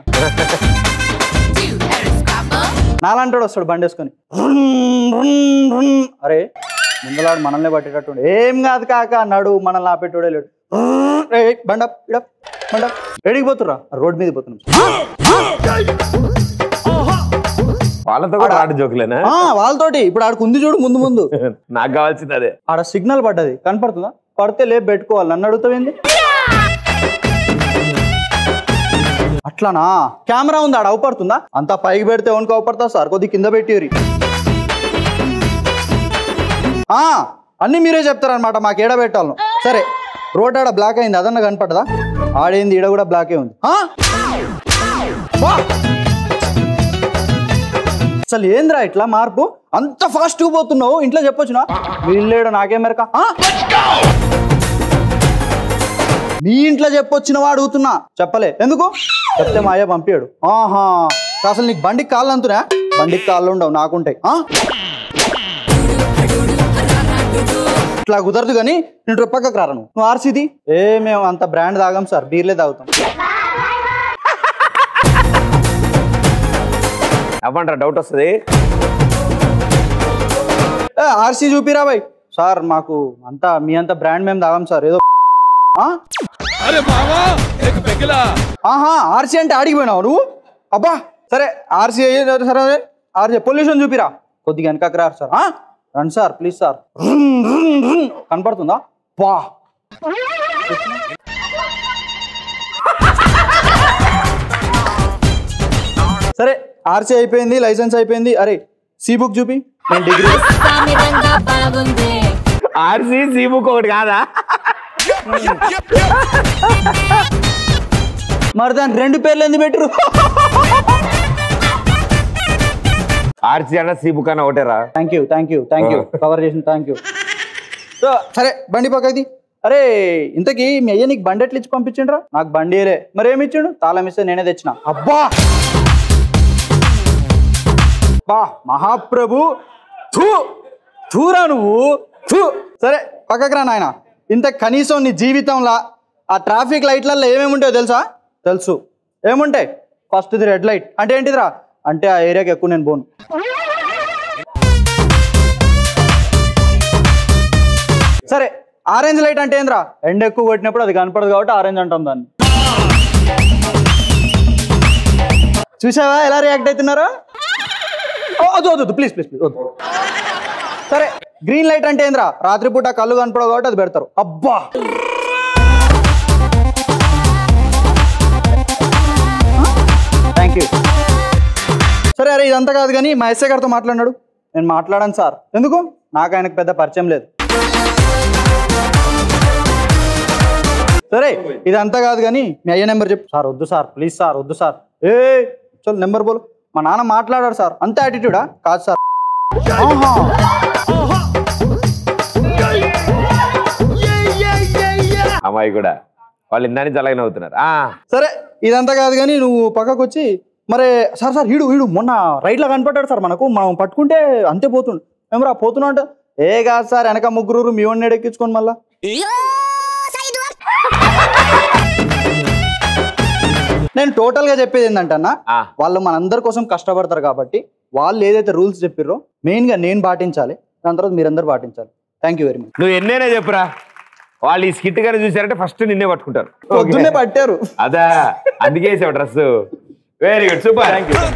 నాలాంటి వాడు వస్తాడు బండి వేసుకొని రున్, రున్, రున్. అరే ముందలాడు మనల్ని పట్టేటట్టు ఏం కాదు కాక అన్నాడు మనల్ని ఆపేటోడే లేడు రున్, ఏయ్, బండప్ ఇడప్ బండప్ ఎడికి పోతురా రోడ్ మీద పోతున్నాం వాళ్ళతో కూడా ఆట జోకులేనా ఆ, వాళ్ళతోటి ఇప్పుడు ఆడికి ఉంది చూడు ముందు ముందు నాకు కావాల్సింది అదే ఆడ సిగ్నల్ పడ్డది కనపడుతుందా పడితే లేపు పెట్టుకోవాలి నన్ను అడుగుతావేంది అట్లానా కెమెరా ఉంది ఆడ అవపడుతుందా అంతా పైకి పెడితే ఎవరికి అవపడతా సార్ కొద్ది కింద పెట్టిరి ఆ అన్ని మీరే చెప్తారనమాట మాకు ఏడ పెట్టాలను సరే రోడ్ ఆడ బ్లాక్ అయింది అదన్న కనపడదా ఆడేంది ఈడ కూడా బ్లాకే ఉంది ఆ? వా! అసలు ఏంద్రా ఇట్లా మార్పు అంత ఫాస్ట్గా పోతున్నావు ఇంట్లో చెప్పొచ్చునా వీళ్ళేడు నాకేం మెరక ఆ? మీ ఇంట్లో చెప్పొచ్చిన వాడు అడుగుతున్నా చెప్పలే ఎందుకు చెప్తే మా అయ్య పంపాడు ఆహా అసలు నీకు బండికి కాళ్ళు అంతున్నా బండికి కాళ్ళు ఉండవు నాకుంటాయి ఆ? ఇట్లా కుదరదు కానీ నేను రేపు పక్కకు రారా నువ్వు నువ్వు ఆర్సీది ఏ మేము అంత బ్రాండ్ తాగాం సార్ బీర్లే తాగుతాం అవ్వంటారా డౌట్ వస్తుంది ఏ, ఆర్సీ చూపిరా బాయ్ సార్ మాకు అంతా మీ అంత బ్రాండ్ మేము తాగాం సార్ ఏదో ఆ? ఆహా ఆర్సీ అంటే ఆడికి పోయినావు నువ్వు అబ్బా సరే ఆర్సీ అయ్యి- సరే ఆర్సీ పొల్యూషన్ చూపిరా కొద్దిగా వెనకకి రారు సార్ ఆ? రండి sir please sir run, run, run. కనపడుతుందా బా సరే ఆర్సీ అయిపోయింది లైసెన్స్ అయిపోయింది అరే సి బుక్ చూపి నేను డిగ్రీ ఆర్సీ సి బుక్ ఒకటి కాదా మరి దాని రెండు పేర్లు ఎందుకు పెట్టరు ఆర్సీ అన్న సి బుక్ అన్న ఒకటేరా thank you thank you thank you cover చేసిన థ్యాంక్ యూ సో సరే బండి పక్కది అరే ఇంతకీ మీ అయ్య నీకు బండి ఎట్లా ఇచ్చి పంపించిండ్రా నాకు బండి ఇయ్యలే మరి ఏమి ఇచ్చిండు తాళం ఇస్తే నేనే తెచ్చిన అబ్బా బా మహాప్రభు థూ థూరా నువ్వు థూ సరే పక్కకు రా నాయన ఇంత కనీసం నీ జీవితంలో ఆ ట్రాఫిక్ లైట్లలో ఏమేమి ఉంటాయో తెలుసా తెలుసు ఏముంటాయి ఫస్ట్ ఇది రెడ్ లైట్ అంటే ఏంటిదిరా అంటే ఆ ఏరియాకి ఎక్కువ నేను పోను సరే ఆరెంజ్ లైట్ అంటే ఏంద్రా ఎండ ఎక్కువ కొట్టినప్పుడు అది కనపడదు కాబట్టి ఆరెంజ్ అంటాం దాన్ని చూసావా ఎలా రియాక్ట్ అవుతున్నారా ఓ, వద్దు వద్దు వద్దు ప్లీజ్ ప్లీజ్ ప్లీజ్ వద్దు సరే గ్రీన్ లైట్ అంటే ఏంద్రా రాత్రిపూట కళ్ళు కనపడవు కాబట్టి అది పెడతారు అబ్బా థ్యాంక్ యూ సరే అరే ఇదంతా కాదు కానీ మా ఎస్ఐ గారితో మాట్లాడినాడు నేను మాట్లాడాను సార్ ఎందుకు నాకు ఆయనకు పెద్ద పరిచయం లేదు సరే ఇదంతా కాదు కానీ మీ అయ్య నెంబర్ చెప్పు సార్ వద్దు సార్ ప్లీజ్ సార్ వద్దు సార్ ఏ చల్ నెంబర్ బోలు మా నాన్న మాట్లాడాడు సార్ అంత యాటిట్యూడా కాదు సార్ ఆహా. అమ్మాయి కూడా వాళ్ళు ఇందాని చల్లగానే అవుతున్నారు ఆ సరే ఇదంతా కాదు కానీ నువ్వు పక్కకు వచ్చి మరి సార్ సార్ వీడు వీడు మొన్న రైట్లో కనపడ్డాడు సార్ మనకు మనం పట్టుకుంటే అంతే పోతుండు ఏమరా పోతున్నా అంటే ఏ కాదు సార్ వెనక ముగ్గురు మీ వాడిని ఎక్కించుకోండి మళ్ళా నేను టోటల్ గా చెప్పేది ఏంటంటే అన్న వాళ్ళు మనందరి కోసం కష్టపడతారు కాబట్టి వాళ్ళు ఏదైతే రూల్స్ చెప్పిర్రో మెయిన్ గా నేను పాటించాలి దాని తర్వాత మీరందరూ పాటించాలి థ్యాంక్ యూ వెరీ మచ్ నువ్వు ఎన్నైనా చెప్పురా వాళ్ళు ఈ స్కిట్ గానే చూసారంటే ఫస్ట్ నిన్నే పట్టుకుంటారు పొద్దున్నే పట్టారు అదా అందుకే వేసావు డ్రెస్ వెరీ గుడ్ సూపర్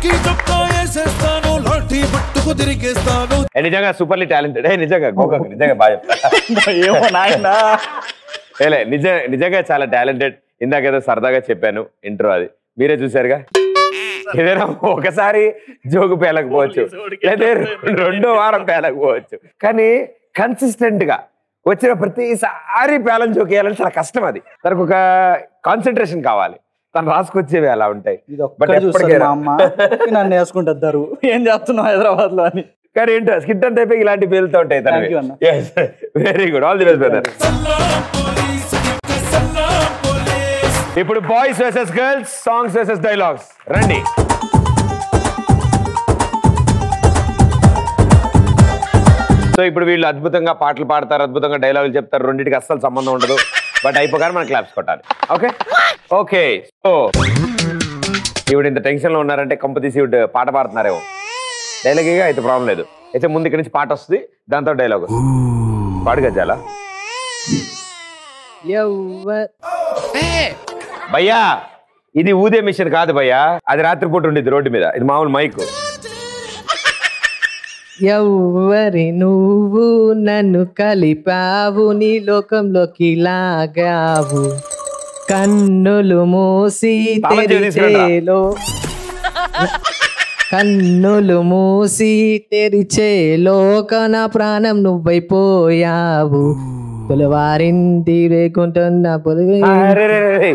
నిజంగా సూపర్లీ టాలెంటెడ్ నిజంగా గోకాక్ నిజంగా బాగా చెప్తా ఏమో నాయనా ఏలే నిజ నిజంగా చాలా టాలెంటెడ్ ఇందాకేదో సరదాగా చెప్పాను ఇంట్రో అది మీరే చూసారుగా ఏదైనా ఒకసారి జోకు పేలకపోవచ్చు లేదా రెండో వారం పేలకపోవచ్చు కానీ కన్సిస్టెంట్ గా వచ్చిన ప్రతిసారి పేలం జోక్ వేయాలని చాలా కష్టం అది తనకు ఒక కాన్సన్ట్రేషన్ కావాలి తను రాసుకొచ్చేవి అలా ఉంటాయి బట్ ఇక్కడ చూస్తారు మా అమ్మ నన్ను వేసుకుంటారు ఏం చేస్తున్నావు హైదరాబాద్ లో అని కానీ ఏంటో స్కిట్ అంతా అయిపోయి ఇలాంటి పేలుతూ ఉంటాయి Thank you అన్న. Very good all the best brother ఇప్పుడు boys versus girls songs versus dialogues రండి సో ఇప్పుడు వీళ్ళు అద్భుతంగా పాటలు పాడతారు అద్భుతంగా డైలాగులు చెప్తారు రెండింటికి అస్సలు సంబంధం ఉండదు బట్ అయిపోగానే మనం క్లాప్స్ కొట్టాలి ఓకే ఓకే సో ఈవిడ ఇంత టెన్షన్ లో ఉన్నారంటే కంపతీసి ఈవిడ పాట పాడుతున్నారేమో డైలాగ్ అయితే ప్రాబ్లం లేదు అయితే ముందు ఇక్కడి నుంచి పాట వస్తుంది దాంతో డైలాగ్ పాడు గజాలా భయ్యా ఇది ఊదే మిషన్ కాదు భయ్యా అది రాత్రిపూట ఉండేది రోడ్డు మీద ఇది మామూలు మైక్ ఎవ్వరి నువ్వు నన్ను కలిపావు నీ లోకంలోకి లాగావు కన్నులు మూసి తాళం చెవి తీసుకురండి రా. తెరిచేలో కన్నులు మూసి తెరిచే లోకన ప్రాణం నువ్వైపోయావు తొలవారింటి రేకుంటున్న పొలుగు అరెరెరెరె.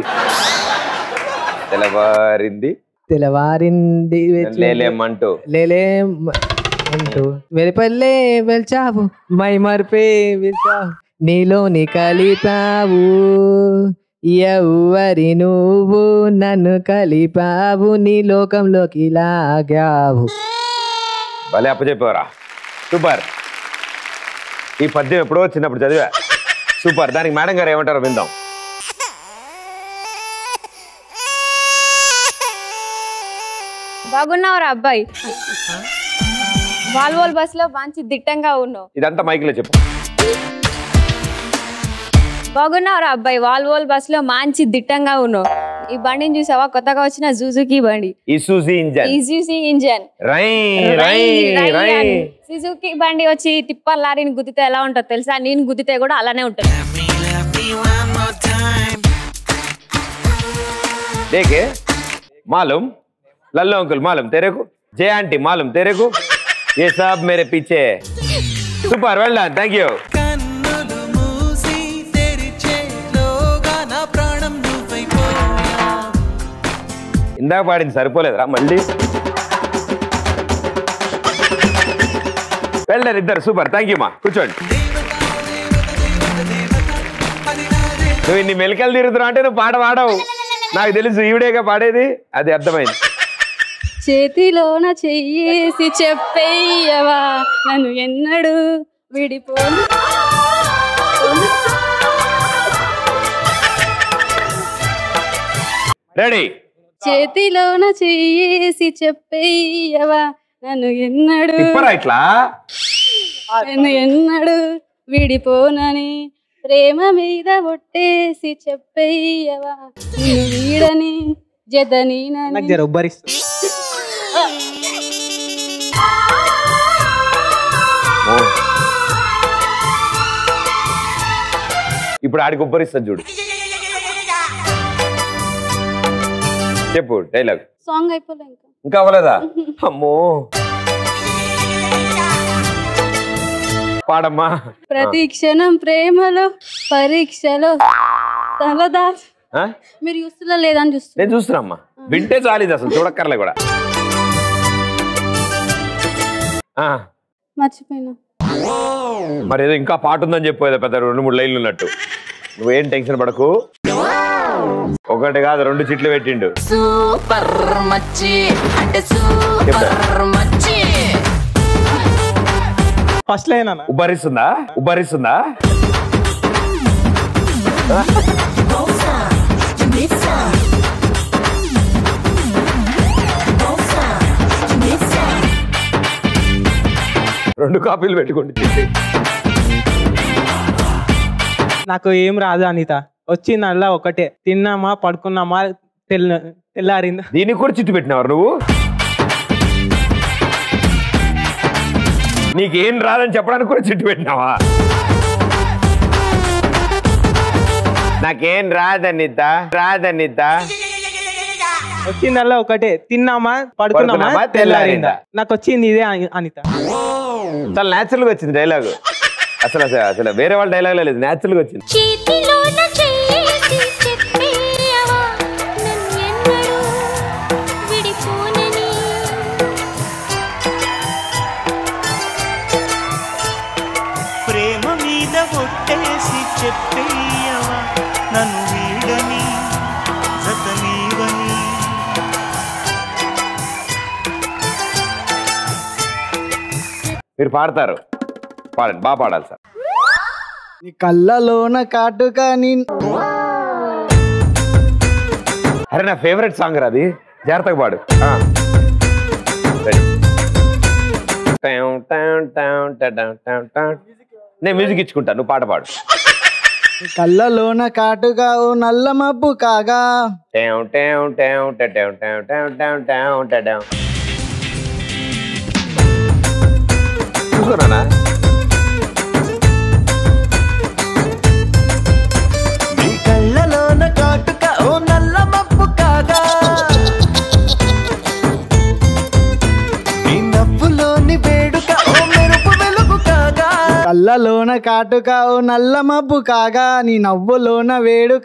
తెల్లవారింది తెలవారింది లేలేమంటూ లేలే అంటూ వెలిపల్లే వెల్చావు మై మరిపే వెల్చావు నీలోని కలిపావు ఎవ్వరి నువ్వు నన్ను కలిపావు నీ లోకంలోకి లాగావు భలే అప్పచెప్పేవరా సూపర్ ఈ పద్యం ఎప్పుడో చిన్నప్పుడు చదివా సూపర్ దానికి మేడం గారు ఏమంటారో విందాం బాగున్నావురా అబ్బాయి వాల్వోల్ బస్ లో మంచి దిట్టంగా ఉన్నావు ఇదంతా మైక్లో చెప్పు బాగున్నావురా అబ్బాయి వాల్వోల్ బస్ లో మంచి దిట్టంగా ఉన్నావు ఈ బండిని చూసావా కొత్తగా వచ్చిన జూజుకి బండి ఇసూజీ ఇంజన్ ఈజీసీ ఇంజన్ రై రై రై సుజుకి బండి వచ్చి తిప్పల్ లారీని గుద్దితే ఎలా ఉంటుందో తెలుసా నేను గుద్దితే కూడా అలానే ఉంటుంది देखे मालूम लल्लो अंकुल मालूम तेरे को जय आंटी मालूम तेरे को ये सब मेरे पीछे है super well done thank you ఇందాక పాడింది సరిపోలేదురా మళ్ళీ వెళ్ళారు ఇద్దరు సూపర్ థ్యాంక్ యూ మా కూర్చోండి నువ్వు ఇన్ని మెలికలు తిరుగుతున్నావు అంటే నువ్వు పాట పాడవు నాకు తెలుసు ఈవిడేగా పాడేది అది అర్థమైంది చేతిలోన చెయ్యేసి చెప్పేయవా నన్ను ఎన్నడు విడిపో రెడీ చేతిలోన చెయ్యేసి చెప్పేయవా నన్ను ఎన్నడు తిప్పరా ఇట్లా నన్ను ఎన్నడు విడిపోనని ప్రేమ మీద ఒట్టేసి చెప్పేయవా నిన్ను వీడని జతని నాకు జర ఉబ్బరిస్తా ఓ. ఇప్పుడు ఆడికి ఉబ్బరిస్తుంది చూడు చెప్పు డైలాగ్ సాంగ్ అయిపోలే ఇంకా ఇంకా అవ్వలేదా అమ్మో పాడమ్మా ప్రతి క్షణం ప్రేమలో పరీక్షలో తలదా ఆ? మీరు చూస్తున్నా లేదని చూస్తున్నా నేను చూస్తున్నా అమ్మా వింటే చాలు ఇది అసలు చూడక్కర్లే కూడా ఆ, మర్చిపోయినా మరి ఏదో ఇంకా పాట ఉందని చెప్పేది పెద్ద రెండు మూడు లైన్లు ఉన్నట్టు నువ్వేం టెన్షన్ పడకు ఒకటి కాదు రెండు చిట్లు పెట్టిండు సూపర్ మచ్చి అంటే సూపర్ మచ్చి ఫస్ట్ లైన్ ఉబ్బరిస్తుందా ఉబ్బరిస్తుందా రెండు కాపీలు పెట్టుకోండి నాకు ఏం రాదు అనిత వచ్చిందల్లా ఒకటే తిన్నామా పడుకున్నామా తెల్ల తెల్లారిందా దీనికి కూడా చిట్టు పెట్టినావు నువ్వు నీకేం రాదని చెప్పడానికి కూడా చిట్టు పెట్టినావా నాకేం రాదనిద్ద రాదనిద్ద వచ్చిందల్లా ఒకటే తిన్నామా పడుకున్నామా, పడుకున్నామా తెల్లారిందా? తెల్లారిందా నాకు వచ్చింది ఇదే అని- అనిత చాలా న్యాచురల్ గా వచ్చింది డైలాగ్ అసలు అసలు అసలు వేరే వాళ్ళ డైలాగ్ లేదు న్యాచురల్ గా వచ్చింది చేతిలోన చేసి చెప్పేయవా నన్నెన్నడూ విడిపోనని ప్రేమ మీద ఒట్టేసి చెప్పేయవా నన్ను వీడని జతనీవని మీరు పాడతారు పాడండి బాగా పాడాలి సార్ నీ కళ్ళలోన కాటుక నీ అరే నా ఫేవరెట్ సాంగ్ రా అది జాగ్రత్తగా పాడు ఆ. Ready. టౌ, టౌ, టౌ, టౌ, టౌ, టౌ, టౌ. నేను మ్యూజిక్ ఇచ్చుకుంటా నువ్వు పాట పాడు నీ కళ్ళలోన కాటుక ఓ నల్ల మబ్బు కాగా టౌ, టౌ, టౌ, టౌ, టౌ, టౌ, టౌ, టౌ, టౌ, టౌ, టౌ. చూసుకోనా నీ కళ్ళలోన కాటుక ఓ నల్ల మబ్బు కాగా నీ నవ్వులోని వేడుక ఓ మెరుపు వెలుగు కాగా కళ్ళలోన కాటుక ఓ నల్ల మబ్బు కాగా నీ నవ్వులోన వేడుక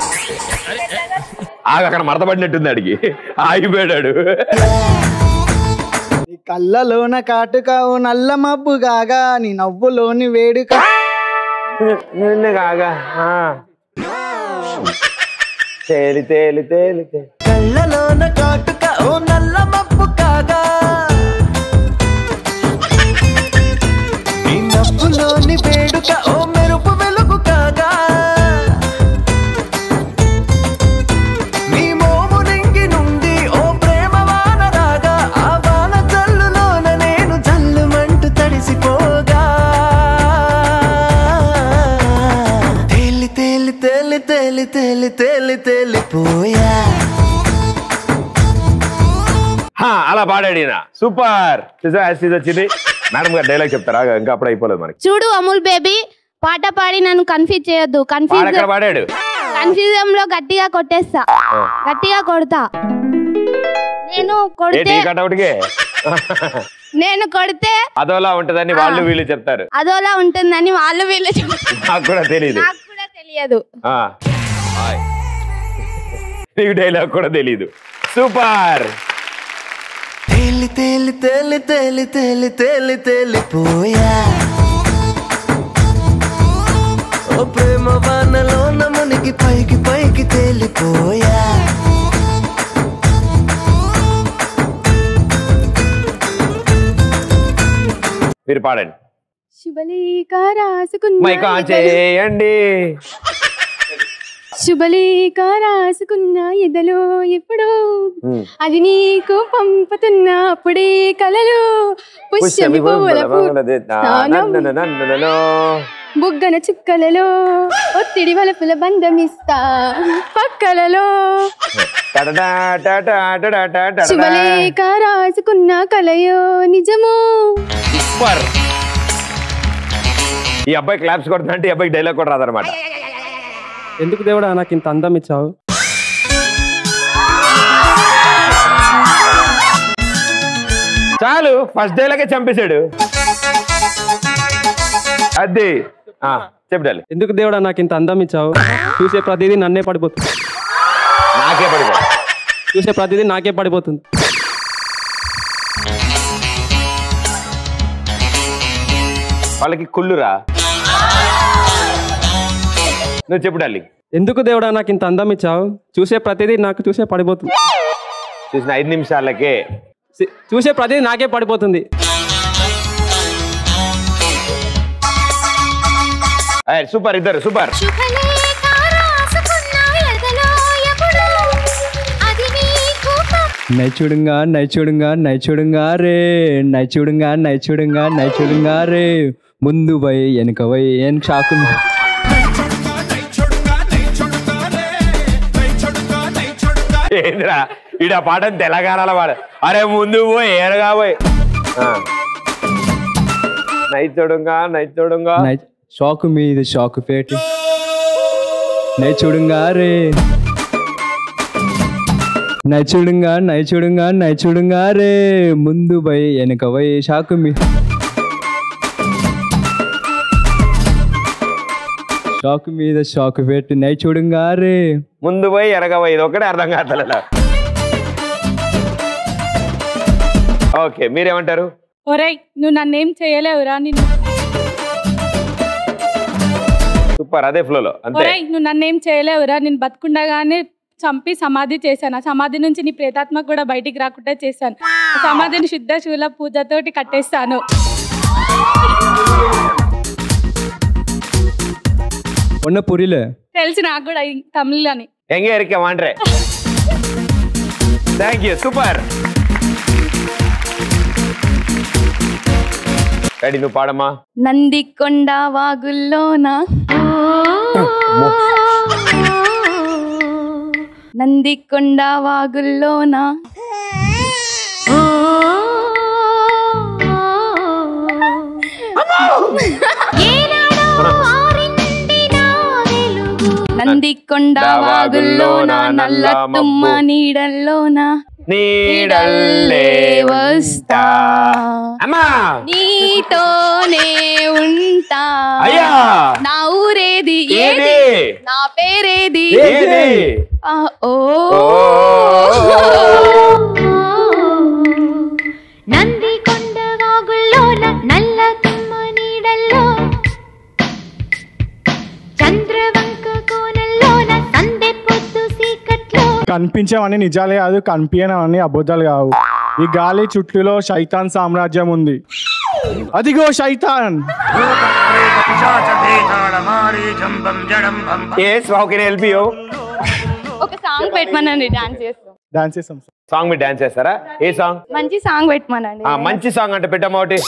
ఆగ అక్కడ మడతపడినట్టుంది అడిగి ఆగిపోయాడు నీ కళ్ళలోన కాటుక ఓ నల్ల మబ్బు కాగా నీ నవ్వులోని వేడుక కాగా ఆ. తేలి తేలి తేలి తేలి కళ్ళలోన కాటుక ఓ నల్ల మబ్బు కాగా నీ నవ్వులోని వేడుక ఓ మెరుపు వెలుగు కాగా నీ మోము నింగి నుండి ఓ ప్రేమ వాన రాగా ఆ వాన జల్లులోన నేను జల్లుమంటూ తడిసిపోగా తేలి తేలి తేలి తేలి తేలి తేలి తేలిపోయా హా, అలా పాడాడు ఈయన సూపర్ చూసా యాసిడ్ వచ్చింది మేడం గారు డైలాగ్ చెప్తారా ఇంకా అప్పుడు అయిపోలేదు మనకి చూడు అమూల్ బేబీ పాట పాడి నన్ను కన్ఫ్యూజ్ చేయొద్దు కన్ఫ్యూజ్ పాడక్కడ పాడాడు కన్ఫ్యూజన్ లో గట్టిగా కొట్టేస్తా ఆ. గట్టిగా కొడతా నేను కొడితే ఏంటి కటౌట్కి నేను కొడితే అదోలా ఉంటదని వాళ్ళు వీళ్ళు చెప్తారు అదోలా ఉంటుందని వాళ్ళు వీళ్ళు చెప్తారు. నాకు కూడా తెలియదు నాకు కూడా తెలియదు ఆ. హాయ్. నీకు డైలాగ్ కూడా తెలియదు సూపర్ తేలి తేలి తేలి తేలి తేలి తేలి తేలిపోయా ఓ ప్రేమ వానలో మునిగి పైకి పైకి తేలిపోయా మీరు పాడండి శుభలేఖ రాసుకున్న మైక్ ఆన్ ఎదలో- చేయండి శుభలేఖ రాసుకున్న ఎదలో ఎప్పుడో ఉమ్. అది నీకు పంపుతున్న అప్పుడే కలలు పుష్యమి పువ్వుల పు- స్నానం బుగ్గన చుక్కలలో ఒత్తిడి వలపుల బంధమిస్తా పక్కలలో శుభలేఖ రాసుకున్న కలయో నిజమో సూపర్ ఈ అబ్బాయి క్లాప్స్ కొడుతున్నా అంటే ఈ అబ్బాయికి డైలాగ్ కూడా రాదనమాట ఎందుకు దేవుడా నాకు ఇంత అందం ఇచ్చావు చాలు ఫస్ట్ డైలాగే చంపేశాడు అది ఆ, చెప్పు డాలి ఎందుకు దేవుడా నాకు ఇంత అందం ఇచ్చావు చూసే ప్రతిదీ నన్నే పడిపోతుంది నాకే పడిపో చూసే ప్రతిదీ నాకే పడిపోతుంది వాళ్ళకి కుళ్ళురా నువ్వు చెప్పు డాలి ఎందుకు దేవుడా నాకు ఇంత అందం ఇచ్చావు చూసే ప్రతిదీ నాకు చూసే పడిపోతుంది చూసిన ఐదు నిమిషాలకే సి- చూసే ప్రతిదీ నాకే పడిపోతుంది సూపర్ ఇద్దరు సూపర్ శుభలేఖ రాసుకున్న ఎదలో ఎప్పుడో అది నీకు పంపుతున్న నైచూడుగా నైచూడుగా నైచూడుగా రే నైచూడుగా నైచూడుగా నైచూడుగా రే ముందు పోయి వెనుక పోయి వెనక షాకు ఏంద్రా ఈడ పాట తెలంగాణలో పాడ అరే ముందు పోయి ఏరగా పోయి నైచోడుగా నైచోడుగా నై షాకు మీద షాకు పేటి నైచూడుగా రే నైచూడుగా నైచూడుగా నైచూడుగా రే ముందు పోయి వెనుక పోయి షాకు మీ షాకు మీద షాకు పెట్టి నైచూడుగా రే ముందు పోయి ఎరగా పోయి ఇది ఒకటే అర్థం కాదు ఓకే మీరేమంటారు ఒరేయ్ నువ్వు నన్నేం చేయలేవురా నిన్ను సూపర్ అదే ఫ్లోలో అంతే ఒరేయ్ నువ్వు నన్నేం చేయలేవురా నేను బతుకుండగానే చంపి సమాధి చేశాను ఆ సమాధి నుంచి నీ ప్రేతాత్మ కూడా బయటికి రాకుండా చేశాను ఆ సమాధిని శుద్ధ శూల పూజతోటి కట్టేస్తాను ఉన్న పురిలే తెలుసు నాకు కూడా ఈ తమిళ్ అని எங்க இருக்க மான்றே தேங்க்யூ சூப்பர் రెడీ నువ్వు పాడమ్మా నందికొండ వాగుల్లోన నందికొండ వాగుల్లోన నందికొండ వాగుల్లోన నల్ల తుమ్మ నీడల్లోన నీడల్లే వస్తా అమ్మా నీతోనే ఉంటా అయ్యా నా ఊరేది ఏది? ఏది నా పేరేది ఏది? ఆ, ఓ నందికొండ వాగుల్లోన నల్ల తుమ్మ నీడల్లో చంద్రవంక కోనల్లోన సందె పొద్దు సీకట్లో కనిపించేవన్నీ నిజాలే కాదు కనిపించనవన్నీ అబద్ధాలు కావు ఈ గాలి చుట్టూలో శైతాన్ సామ్రాజ్యం ఉంది అదిగో శైతాన్ yes how can help you ఒక సాంగ్ పెట్టమనండి డాన్స్ చేస్తాం డాన్స్ చేస్తాం సాంగ్ మీరు డాన్స్ చేస్తారా ఏ సాంగ్ మంచి సాంగ్ పెట్టమనండి ఆ మంచి సాంగ్ అంటే పెట్టమ్మా ఒకటి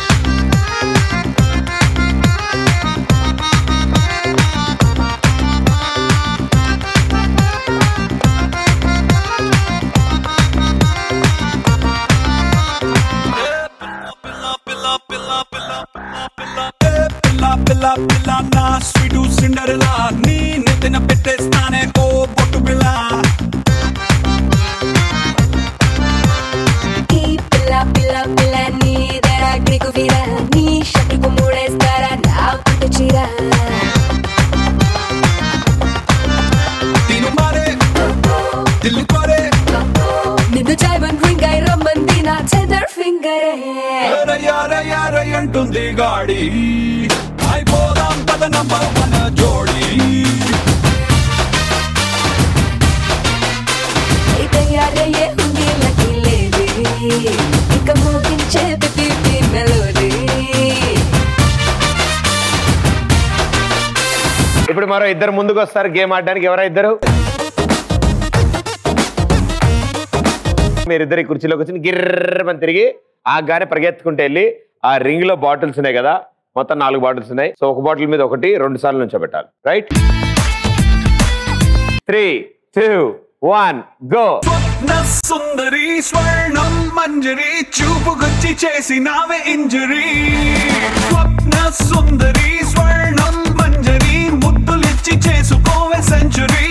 పిల్ల పిల్ల పిల్ల నా స్వీటు సిండరెలా నీ నెత్తిన పెట్టేస్తానే ఓ బొట్టు పిల్ల ఈ పిల్ల పిల్ల పిల్ల నీ దరాగ్నికి వీర నీ షట్టుకు మూడేస్తారా నా పుట్టు చీర తిను మారే దిల్లు కోరే నిన్ను జైవన్ రింగ్ అయి రమ్మంది నా చెదర్ ఫింగరే యార యార యార అంటుంది గాడి అయిపోదాం పద నంబర్ వన్ జోడి అయితే యారయ్యే ఉంది లకి లేది ఇక మోగించే పిపి మెలోడీ ఇప్పుడు మరో ఇద్దరు ముందుకు వస్తారు గేమ్ ఆడడానికి ఎవరా ఇద్దరు మీరిద్దరు ఈ కుర్చీలోకి వచ్చి గిర్రమని తిరిగి ఆగానే పరిగెత్తుకుంటూ వెళ్ళి ఆ రింగ్ లో బాటిల్స్ ఉన్నాయి కదా మొత్తం నాలుగు బాటిల్స్ ఉన్నాయి సో ఒక బాటిల్ మీద ఒకటి రెండు సార్లు నుంచోబెట్టాలి right three two one go నా సుందరి స్వర్ణం మంజరి చూపుకొచ్చి చేసినావే ఇంజరీ స్వప్న సుందరి స్వర్ణం మంజరి ముద్దులిచ్చి చేసుకోవే సెంచురీ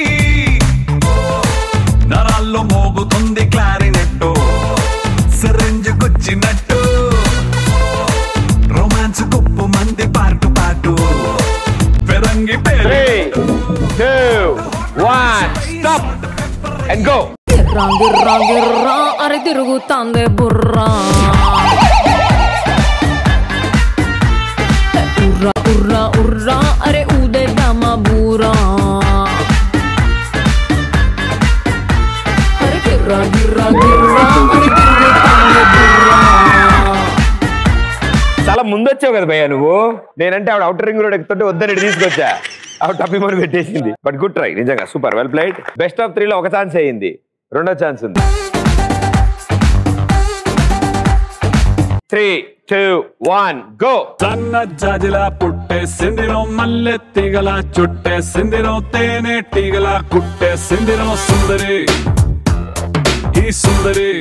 నరాల్లో మోగుతుంది క్లారినెట్ సిరింజుకొచ్చినట్టు రొమాన్స్ కుప్పు మంది పార్టు పాటు ఫిరంగి పేరు two one stop and go గిర్రా గిర్రా గిర్రా అరే తిరుగుతాందే బుర్రా ఉర్రా ఉర్రా ఉర్రా అరే ఊదేద్దామా బూరా అరే గిర్రా గిర్రా గిర్రా అరే తిరుగుతాందే బుర్రా చాలా ముందు వచ్చావు కదా భయ్యా నువ్వు నేనంటే ఆవిడ అవుటర్ రింగ్ రోడ్ ఎక్కుతుంటే వద్దని ఇటు తీసుకొచ్చా ఆవిడ టప్పిమని పెట్టేసింది బట్ గుడ్ ట్రై నిజంగా super well played best of త్రీలో ఒక ఛాన్స్ అయ్యింది రెండో ఛాన్స్ ఉంది త్రీ టూ వన్ గో సన్న జాజిలా పుట్టే సిందిరం మల్లె తీగల చుట్టే సిందిరం తేనె టీగల కుట్టే సిందిరం సుందరి ఈ సుందరి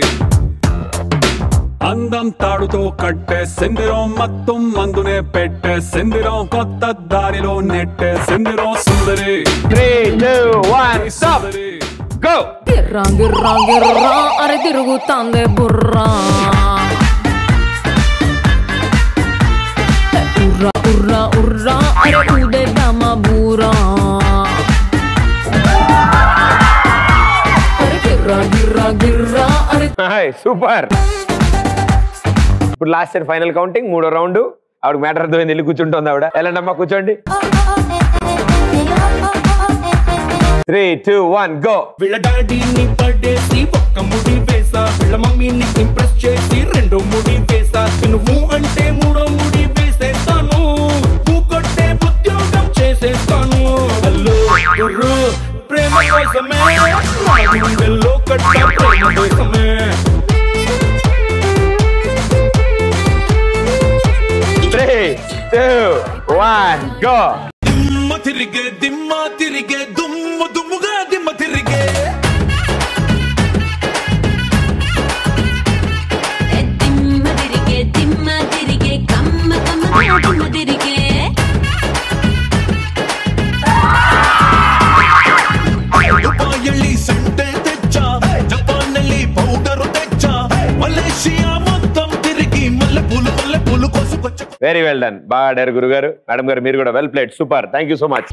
అందం తాడుతో కట్టే సిందిరం మత్తం మందునే పెట్టే సిందిరం కొత్త దారిలో నెట్టే సిందిరం సుందరి three two one stop go గిర్రా గిర్రా గిర్రా అరే తిరుగుతాందే బుర్రా ఉర్రా ఉర్రా ఉర్రా అరే ఊదేద్దామా బూరా అరే గిర్రా గిర్రా గిర్రా అరే సూపర్ ఇప్పుడు లాస్ట్ ఇయర్ ఫైనల్ కౌంటింగ్ మూడో రౌండ్ ఆవిడ మ్యాటర్ అర్థమైంది వెళ్ళి కూర్చుంటుంది ఆవిడ వెళ్ళండి అమ్మా కూర్చోండి త్రీ టూ వన్ గో వీళ్ళ డాడీని పడేసి ఒక్క ముడి వేసా వీళ్ళ మమ్మీని ఇంప్రెస్ చేసి రెండో ముడి వేసా నువ్వు అంటే మూడో ముడి వేసేస్తాను నువ్వు కొట్టే ఉద్యోగం చేసేస్తాను హలో గుర్రు ప్రేమ కోసమే నా గుండెల్లో కట్ట ప్రేమ కోసమే త్రీ టూ వన్ గో దిమ్మ తిరిగే దిమ్మ తిరిగే దుమ్ము దుమ్ముగా దిమ్మ తిరిగే తిమ్మ తిరిగే తిమ్మ తిరిగే కమ్మ కమ్మ తిమ్మ తిరిగే ದುಬಾಯಲ್ಲಿ ಸಂತೆ ತೆಚ್ಚ ಜಪಾನಲ್ಲಿ ಪೌಡರ್ ತೆಚ್ಚ మలేషియా మొత్తం తిరిగి మల్లె పూలు మల్లె పూలు కోసుకొచ్చ వెరీ వెల్ డన్ బాగా ఆడారు గురుగారు మేడం గారు మీరు కూడా well played super thank you so much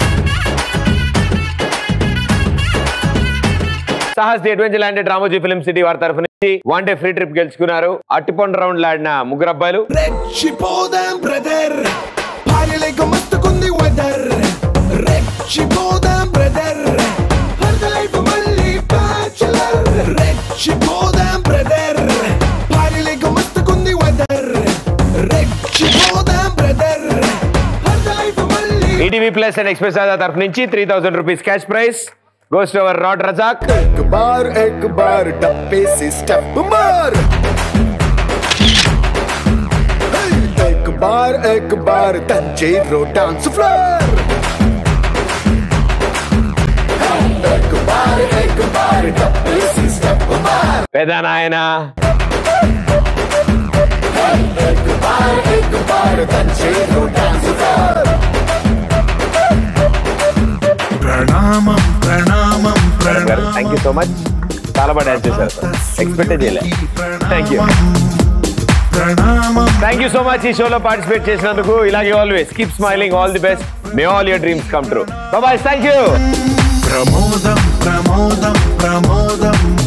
Sahas the adventure land Ramoji film city వారి తరఫు నుంచి వన్ డే ఫ్రీ ట్రిప్ గెలుచుకున్నారు అట్టిపండు రౌండ్ లాడిన ముగ్గురు అబ్బాయిలు రెచ్చిపోదాం బ్రదర్ భార్యలేక మస్తుకుంది వెదర్ రెచ్చిపోదాం బ్రదర్ లైఫ్ మళ్ళీ బ్యాచులర్ రెచ్చిపోదాం బ్రదర్ భార్యలేక మస్తుకుంది వెదర్ రెచ్చిపోదాం బ్రదర్ లైఫ్ మళ్ళీ ఈటీవీ ప్లస్ అండ్ ఎక్స్ప్రెస్ ఆదా తరఫు నుంచి three thousand rupees cash prize goes to our రాడ్ రజాక్ एक बार एक बार डब्बे से स्टेप मार एक बार एक बार तंजीरो डांस फ्लोर एक बार एक बार डब्बे से स्टेप मार పెద్ద నాయన एक बार एक बार तंजीरो डांस फ्लोर ప్రణామం ప్రణామం థ్యాంక్ యూ సో మచ్ చాలా బాగా డాన్స్ చేశారు ఎక్స్పెక్ట్ చేయలే thank you thank you so much ఈ షోలో పార్టిసిపేట్ చేసినందుకు ఇలాగే always keep smiling all the best may all your dreams come true boy thank you ప్రమోదం ప్రమోదం ప్రమోదం